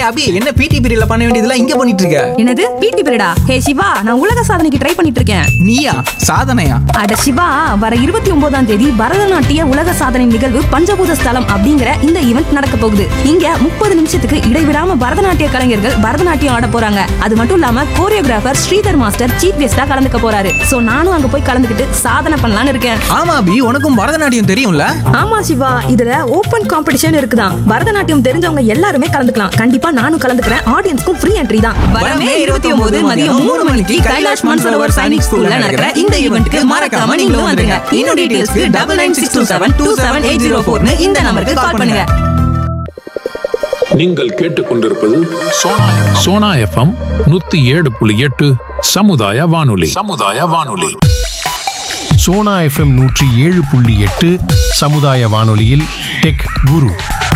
அபி என்ன பிடி பீரியட்ல பண்ண வேண்டியதெல்லாம் இங்க பண்ணிட்டு இருக்க என்னது பிடி பீரியடா ஹே சிவா நான் உலக சாதனைக்கு ட்ரை பண்ணிட்டு இருக்கேன் நீயா சாதனையா அட சிவா வர இருபத்தி ஒன்பதாம் தேதி பரதநாட்டிய உலக சாதனை நிகழ்வு பஞ்சபூத ஸ்தலம் அப்படிங்கிற இந்த ஈவெண்ட் நடக்க போகுது இங்க முப்பது நிமிஷத்துக்கு இடைவிடாம பரதநாட்டிய கலைஞர்கள் பரதநாட்டியம் ஆட போறாங்க அது மட்டும் இல்லாம கோரியோகிராஃபர் ஸ்ரீதர் மாஸ்டர் சீஃப் கெஸ்டா கலந்துக்க போறாரு சோ நானும் அங்க போய் கலந்துக்கிட்டு சாதனை பண்ணலாம்னு இருக்கேன் ஆமா அபி உனக்கும் பரதநாட்டியம் தெரியும்ல ஆமா சிவா இதுல ஓபன் காம்படிஷன் இருக்குதான் பரதநாட்டியம் தெரிஞ்சவங்க எல்லாருமே கலந்துக்கலாம் கண்டிப்பா நானும் கலந்துக்கிறேன் ஆடியன்ஸ்க்கும் ஃப்ரீ என்ட்ரி தான் வரமே இருபத்தி ஒன்பது மதியம் மூணு மணிக்கு கைலாஷ் மன்சரோவர் சைனிக் ஸ்கூல்ல நடக்கிற இந்த ஈவெண்ட்க்கு மறக்காம நீங்களும் வந்துருங்க இன்னும் டீடைல்ஸ்க்கு double nine six two seven two seven eight zero ஃபோர்னு இந்த நம்பருக்கு கால் பண்ணுங்க நீங்கள் கேட்டுக்கொண்டிருப்பது சோனா சோனா எஃப்எம் நூத்தி ஏழு புள்ளி எட்டு சமுதாய வானொலி சமுதாய வானொலி சோனா எஃப்எம் நூற்றி ஏழு புள்ளி எட்டு சமுதாய வானொலியில் டெக் குரு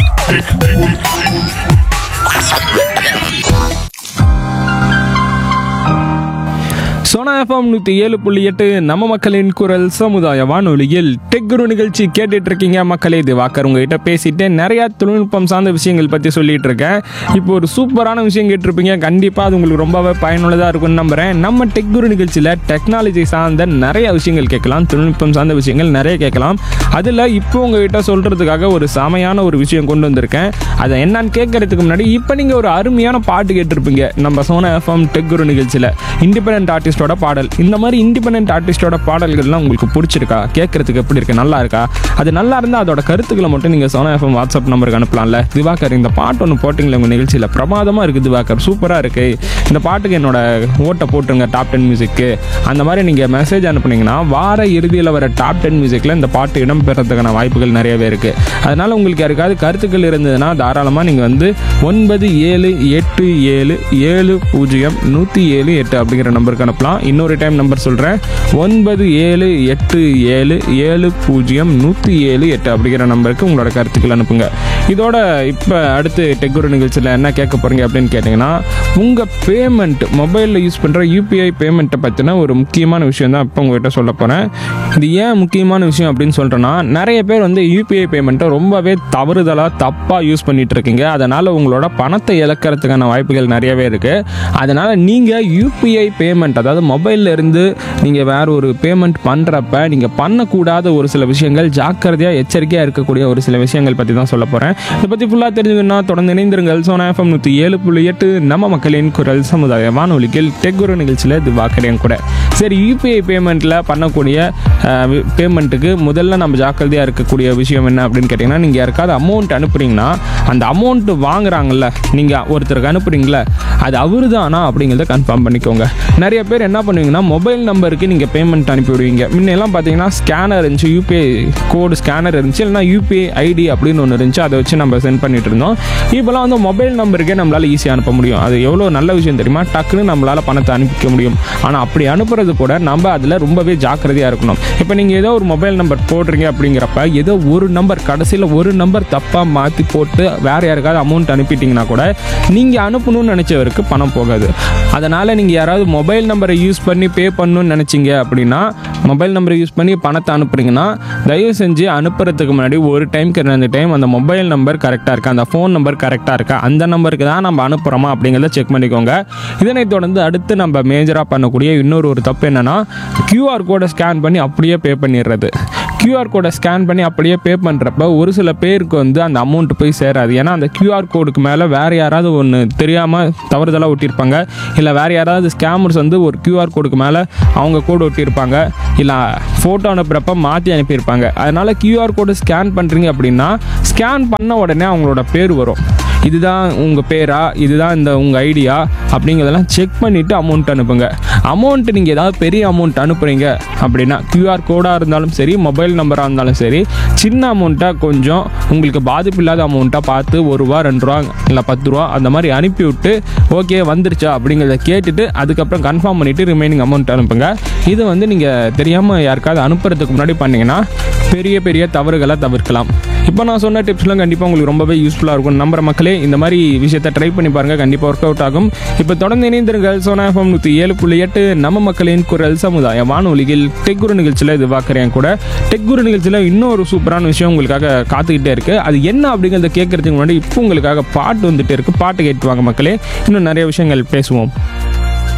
சோனா எஃப்எம் நூற்றி ஏழு புள்ளி எட்டு நம்ம மக்களின் குரல் சமுதாய வானொலியில் டெக் குரு நிகழ்ச்சி கேட்டுட்டு இருக்கீங்க மக்களே இது வாக்கர் உங்ககிட்ட பேசிட்டு நிறைய தொழில்நுட்பம் சார்ந்த விஷயங்கள் பற்றி சொல்லிட்டு இருக்கேன் இப்போ ஒரு சூப்பரான விஷயம் கேட்டிருப்பீங்க கண்டிப்பாக அது உங்களுக்கு ரொம்பவே பயனுள்ளதாக இருக்கும்னு நம்புறேன் நம்ம டெக் குரு நிகழ்ச்சியில் டெக்னாலஜி சார்ந்த நிறைய விஷயங்கள் கேட்கலாம் தொழில்நுட்பம் சார்ந்த விஷயங்கள் நிறைய கேட்கலாம் அதில் இப்போ உங்ககிட்ட சொல்கிறதுக்காக ஒரு செமையான ஒரு விஷயம் கொண்டு வந்திருக்கேன் அதை என்னன்னு கேட்கறதுக்கு முன்னாடி இப்போ நீங்கள் ஒரு அருமையான பாட்டு கேட்டிருப்பீங்க நம்ம சோனா எஃப்எம் டெக் குரு நிகழ்ச்சியில் இண்டிபெண்ட் ஆர்டிஸ்டோட பாடல் இந்த மாதிரி இண்டிபெண்ட் ஆர்டிஸ்டோட பாடல்கள்லாம் உங்களுக்கு பிடிச்சிருக்கா கேட்கறதுக்கு எப்படி இருக்கு நல்லா இருக்கா அது நல்லா இருந்தால் அதோட கருத்துக்களை மட்டும் நீங்கள் சோனா எஃப்எம் வாட்ஸ்அப் நம்பருக்கு அனுப்பலாம்ல திவாகர் இந்த பாட்டு ஒன்று போட்டிங்களே உங்கள் நிகழ்ச்சியில் பிரமாதமாக இருக்குது திவாகர் சூப்பராக இருக்கு இந்த பாட்டுக்கு என்னோட ஓட்டை போட்டுருங்க டாப் டென் மியூசிக்கு அந்த மாதிரி நீங்கள் மெசேஜ் அனுப்புனீங்கன்னா வார இறுதியில் வர டாப் டென் மியூசிக்கில் இந்த பாட்டு இடம்பெறதுக்கான வாய்ப்புகள் நிறையவே இருக்குது அதனால் உங்களுக்கு யாருக்காவது கருத்துக்கள் இருந்ததுன்னா தாராளமாக நீங்கள் வந்து ஒன்பது ஏழு எட்டு ஏழு ஏழு பூஜ்ஜியம் நூற்றி ஏழு எட்டு அப்படிங்கிற நம்பருக்கு அனுப்பலாம் இன்னொரு டைம் நம்பர் சொல்கிறேன் ஒன்பது ஏழு எட்டு ஏழு ஏழு பூஜ்ஜியம் நூற்றி ஏழு எட்டு அப்படிங்கிற நம்பருக்கு உங்களோட கருத்துக்கள் அனுப்புங்க இதோட இப்போ அடுத்து டெக்குரு நிகழ்ச்சியில் என்ன கேட்க போகிறீங்க அப்படின்னு கேட்டிங்கன்னா உங்கள் பேமெண்ட் மொபைலில் யூஸ் பண்ணுற யூபிஐ பேமெண்ட்டை பற்றின ஒரு முக்கியமான விஷயம் தான் இப்போ உங்கள்கிட்ட சொல்ல போகிறேன் இது ஏன் முக்கியமான விஷயம் அப்படின்னு சொல்கிறேன்னா நிறைய பேர் வந்து யூபிஐ பேமெண்ட்டை ரொம்பவே தவறுதலாக தப்பாக யூஸ் பண்ணிட்டு இருக்கீங்க அதனால் உங்களோட பணத்தை இழக்கிறதுக்கான வாய்ப்புகள் நிறையவே இருக்குது அதனால் நீங்கள் யூபிஐ பேமெண்ட் அதாவது மொபைல்ல இருந்து நீங்கள் வேற ஒரு பேமெண்ட் பண்ணுறப்ப நீங்கள் பண்ணக்கூடாத ஒரு சில விஷயங்கள் ஜாக்கிரதையாக எச்சரிக்கையாக இருக்கக்கூடிய ஒரு சில விஷயங்கள் பற்றி தான் சொல்ல போகிறேன் இதை பற்றி ஃபுல்லாக தெரிஞ்சுக்கணும்னா தொடர்ந்து இணைந்திருங்கள் சோனா எஃப்எம் நூற்றி ஏழு புள்ளி எட்டு நம்ம மக்களின் குரல் சமுதாய வானொலிகள் டெக்குரு நிகழ்ச்சியில் இது வாக்கடையும் கூட சரி யூபிஐ பேமெண்ட்டில் பண்ணக்கூடிய பேமெண்ட்டுக்கு முதல்ல நம்ம ஜாக்கிரதையாக இருக்கக்கூடிய விஷயம் என்ன அப்படின்னு கேட்டிங்கன்னா நீங்கள் யாருக்காவது அமௌண்ட் அனுப்புறீங்கன்னா அந்த அமௌண்ட் வாங்குறாங்கல்ல நீங்கள் ஒருத்தருக்கு அனுப்புறீங்களா அது அவரு தானா அப்படிங்கிறத கன்ஃபார்ம் பண்ணிக்கோங்க நிறைய பேர் என்ன பண்ணுவீங்கன்னா மொபைல் நம்பருக்கு நீங்கள் பேமெண்ட் அனுப்பி விடுவீங்க முன்னெல்லாம் பார்த்தீங்கன்னா ஸ்கேனர் இருந்துச்சு யூபிஐ கோடு ஸ்கேனர் இருந்துச்சு இல்லைனா யூபிஐ ஐடி அப்படின்னு ஒன்று இருந்துச்சு அதை வச்சு நம்ம சென்ட் பண்ணிட்டு இருந்தோம் இப்போலாம் வந்து மொபைல் நம்பருக்கே நம்மளால் ஈஸியாக அனுப்ப முடியும் அது எவ்வளோ நல்ல விஷயம் தெரியுமா டக்குன்னு நம்மளால் பணத்தை அனுப்பிக்க முடியும் ஆனால் அப்படி அனுப்புறது கூட நம்ம அதில் ரொம்பவே ஜாக்கிரதையாக இருக்கணும் இப்போ நீங்கள் ஏதோ ஒரு மொபைல் நம்பர் போடுறீங்க அப்படிங்கிறப்ப ஏதோ ஒரு நம்பர் கடைசியில் ஒரு நம்பர் தப்பாக மாற்றி போட்டு வேற யாருக்காவது அமௌண்ட் அனுப்பிட்டீங்கன்னா கூட நீங்கள் அனுப்பணும்னு நினச்சவருக்கு பணம் போகாது அதனால் நீங்கள் யாராவது மொபைல் நம்பரை யூஸ் பண்ணி பே பண்ணணும்னு நினச்சிங்க அப்படின்னா மொபைல் நம்பரை யூஸ் பண்ணி பணத்தை அனுப்புறீங்கன்னா தயவு செஞ்சு அனுப்புறதுக்கு முன்னாடி ஒரு டைம்க்கு ரெண்டு டைம் அந்த மொபைல் நம்பர் கரெக்டாக இருக்கா அந்த ஃபோன் நம்பர் கரெக்டாக இருக்கா அந்த நம்பருக்கு தான் நம்ம அனுப்புகிறோமா அப்படிங்கிறத செக் பண்ணிக்கோங்க இதனைத் தொடர்ந்து அடுத்து நம்ம மேஜராக பண்ணக்கூடிய இன்னொரு ஒரு தப்பு என்னன்னா QR கோடை ஸ்கேன் பண்ணி அப்படியே பே பண்ணிடுறது QR கோடை ஸ்கேன் பண்ணி அப்படியே பே பண்ணுறப்ப ஒரு சில பேருக்கு வந்து அந்த அமௌண்ட் போய் சேராது ஏன்னா அந்த QR கோடுக்கு மேலே வேறு யாராவது ஒன்று தெரியாமல் தவறுதலாக ஒட்டியிருப்பாங்க இல்லை வேறு யாராவது ஸ்கேமர்ஸ் வந்து ஒரு QR கோடுக்கு மேலே அவங்க கோடு ஒட்டியிருப்பாங்க இல்லை ஃபோட்டோ அனுப்புகிறப்ப மாற்றி அனுப்பியிருப்பாங்க அதனால் QR கோடு ஸ்கேன் பண்ணுறீங்க அப்படின்னா ஸ்கேன் பண்ண உடனே அவங்களோட பேர் வரும் இதுதான் உங்கள் பேரா இதுதான் இந்த உங்கள் ஐடியா அப்படிங்கிறதெல்லாம் செக் பண்ணிவிட்டு அமௌண்ட் அனுப்புங்க அமௌண்ட் நீங்கள் ஏதாவது பெரிய அமௌண்ட் அனுப்புகிறீங்க அப்படின்னா QR கோடாக இருந்தாலும் சரி மொபைல் நம்பராக இருந்தாலும் சரி சின்ன அமௌண்ட்டாக கொஞ்சம் உங்களுக்கு பாதிப்பு இல்லாத அமௌண்ட்டாக பார்த்து ஒரு ரூபா ரெண்டு ரூபா இல்லை பத்து ரூபா அந்த மாதிரி அனுப்பி விட்டு ஓகே வந்துருச்சா அப்படிங்கிறத கேட்டுட்டு அதுக்கப்புறம் கன்ஃபார்ம் பண்ணிவிட்டு ரிமைனிங் அமௌண்ட் அனுப்புங்க இது வந்து நீங்கள் தெரியாமல் யாருக்காவது அனுப்புறதுக்கு முன்னாடி பண்ணீங்கன்னா பெரிய பெரிய தவறுகளை தவிர்க்கலாம் இப்போ நான் சொன்ன டிப்ஸ்லாம் கண்டிப்பாக உங்களுக்கு ரொம்பவே யூஸ்ஃபுல்லாக இருக்கும் நம்புற மக்களே இந்த மாதிரி விஷயத்தை ட்ரை பண்ணி பாருங்கள் கண்டிப்பாக ஒர்க் அவுட் ஆகும் இப்போ தொடர்ந்து இணைந்திருங்கள் சோனா எஃப்எம் நூற்றி ஏழு புள்ளி எட்டு நம்ம மக்களின் குரல் சமுதாய வானொலியில் டெக் குரு நிகழ்ச்சியில் இது பார்க்குறேன் கூட டெக் குரு நிகழ்ச்சியில் இன்னொரு சூப்பரான விஷயம் உங்களுக்காக காத்துக்கிட்டே இருக்கு அது என்ன அப்படிங்கிறத கேட்கறதுக்கு முன்னாடி இப்போ உங்களுக்காக பாட்டு வந்துட்டு இருக்கு பாட்டு கேட்டு வாங்க மக்களே இன்னும் நிறைய விஷயங்கள் பேசுவோம்